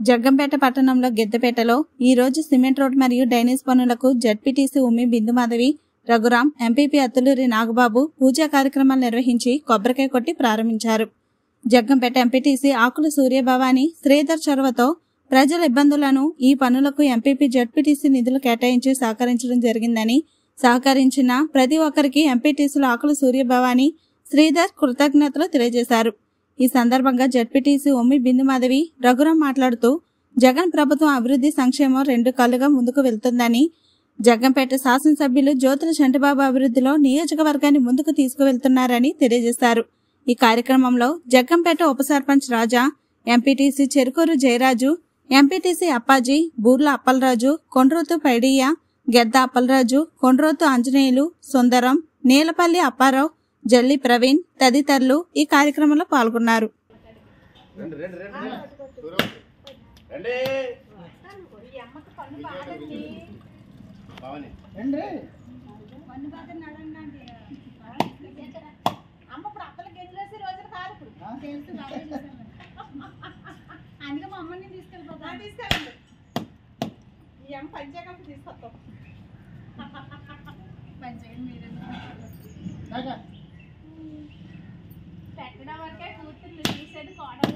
జగ్గంపేట పట్టణంలో గెద్దపేటలో ఈ రోజు సిమెంట్ రోడ్ మరియు డైనేజ్ పనులకు జడ్పీటీసీ ఉమ్మి బిందుమాధవి రఘురాం ఎంపీపీ అత్తులూరి నాగబాబు పూజా కార్యక్రమాలు నిర్వహించి కొబ్బరికాయ కొట్టి ప్రారంభించారు జగ్గంపేట ఎంపీటీసీ ఆకుల సూర్యభవాని శ్రీధర్ చొరవతో ప్రజల ఇబ్బందులను ఈ పనులకు ఎంపీపీ జడ్పీటీసీ నిధులు కేటాయించి సహకరించడం జరిగిందని సహకరించిన ప్రతి ఒక్కరికి ఎంపీటీసీలు ఆకుల సూర్యభవాని శ్రీధర్ కృతజ్ఞతలు తెలియజేశారు ఈ సందర్భంగా జడ్పీటీసీ ఉమ్మి బిందుమాధవి రఘురాం మాట్లాడుతూ జగన్ ప్రభుత్వం అభివృద్ధి సంక్షేమం రెండు కళ్ళుగా ముందుకు వెళ్తుందని జగ్గంపేట శాసనసభ్యులు జ్యోతుల చంటిబాబు అభివృద్ధిలో నియోజకవర్గాన్ని ముందుకు తీసుకువెళ్తున్నారని తెలియజేశారు ఈ కార్యక్రమంలో జగ్గంపేట ఉప సర్పంచ్ రాజా ఎంపీటీసీ చెరుకూరు జయరాజు ఎంపీటీసీ అప్పాజీ బూర్ల అప్పలరాజు కొండ్రోతు పైడియ్య గెద్ద అప్పలరాజు కొండ్రోతు ఆంజనేయులు సుందరం నీలపల్లి అప్పారావు జల్లి ప్రవీణ్ తదితరులు ఈ కార్యక్రమంలో పాల్గొన్నారు రండి రండి రండి రండి భవాని అమ్మ ఇప్పుడు అత్తలు గెలిచేసి రోజులు కాదు ఇప్పుడు తెలుసు బాగా చూసాను. అందుకే మా అమ్మని తీసుకెళ్ళిపోతాను తీసుకెళ్ళండి ఈ అమ్మ పంచాయకంపు తీసుకొస్తాం పంచాయకం మీరే పెట్టడం వరకే కూతుర్లు తీసేది కోడలు